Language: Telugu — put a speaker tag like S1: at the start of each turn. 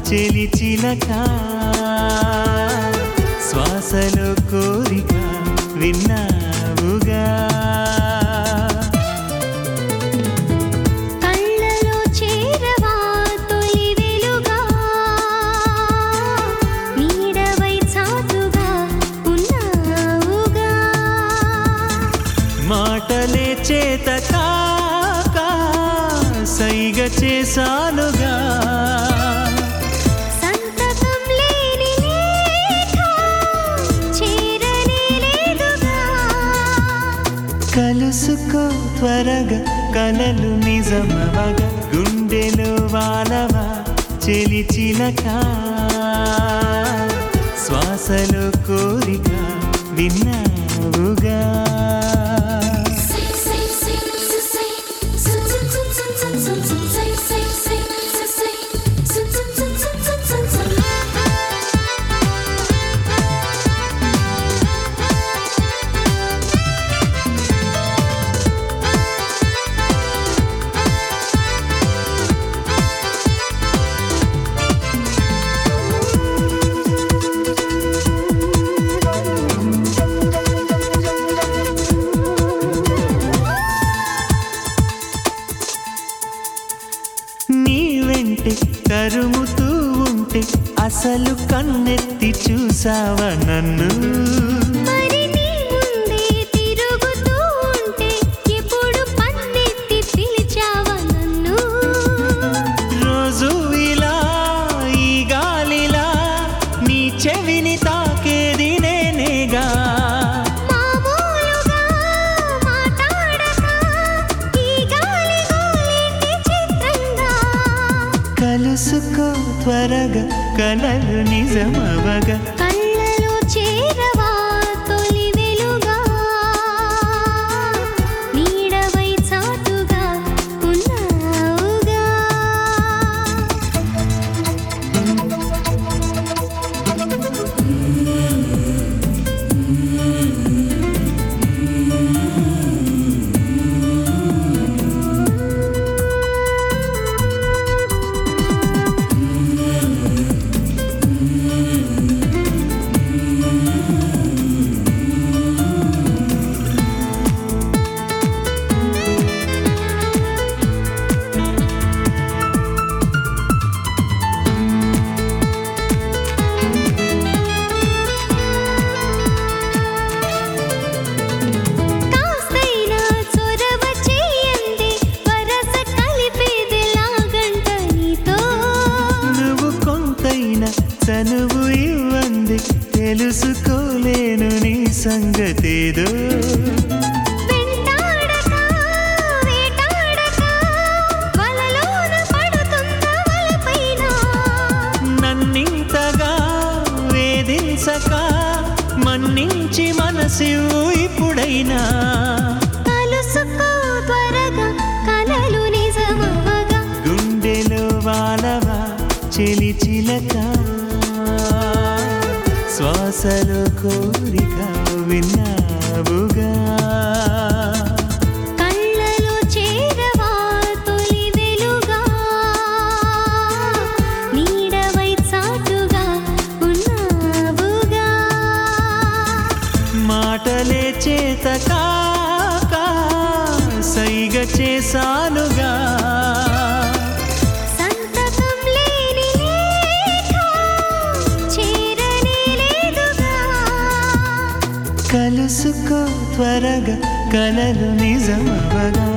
S1: చెలి చిలక శ్వాసలో కోరిక విన్నావుగా
S2: కళ్ళలో చేరవా తొలి వెలుగా నీడవై చాటుగా ఉన్నావుగా
S1: మాటలే చేత కాక సైగ చేశానుగా
S2: సంతకం లేని లేఖ చేరనే లేదుగా
S1: కలుసుకో త్వరగా కలలు నిజమవగా గుండెలో వాలవా చెలి చిలక శ్వాసలో కోరిక విన్నావుగా నీ వెంటే తరుముతూ ఉంటే అసలు కన్నెత్తి చూసావా నన్ను
S2: మరి నీ ముందే తిరుగుతూ ఉంటే ఎప్పుడు పన్నెత్తి పిలిచావా నన్ను
S1: రోజు ఇలా ఈ గాలిలా నీ చెవిని తాకేది నేనేగా
S2: మామూలుగా మాట్లాడక ఈ గాలి గోలింటి చిత్రంగా
S1: కలుసుకో త్వరగా కలలు నిజమవగా
S2: కళ్ళలో చేరవా తొలి వెలుగా నీడవై చాటుగా ఉన్నావుగా కాస్తైనా చొరవ చేయండి వరస కలిపేదిలాగంట నీతో
S1: నువ్వు కొంతైనా చనువు ఇవ్వంది తెలుసుకోలేను నీ సంగతేదో
S2: వెంటాడక వేటాడక వలలోన పడుతున్న వలపైన
S1: నన్నింతగా వేధించక మన్నించి మనసివు ఇప్పుడైనా
S2: కలుసుకో త్వరగా కలలు నిజమవగా
S1: గుండెలో వాలవా చెలి చిలక శ్వాసలో కోరిక విన్నావుగా
S2: కళ్ళలో చేరవా తొలి వెలుగా నీడవై చాటుగా ఉన్నావుగా
S1: మాటలే చేత కాక సైగ చేశానుగా
S2: సంతకం లేని లేఖ చేరనే లేదుగా
S1: కలుసుకో త్వరగా కలలు నిజమవగా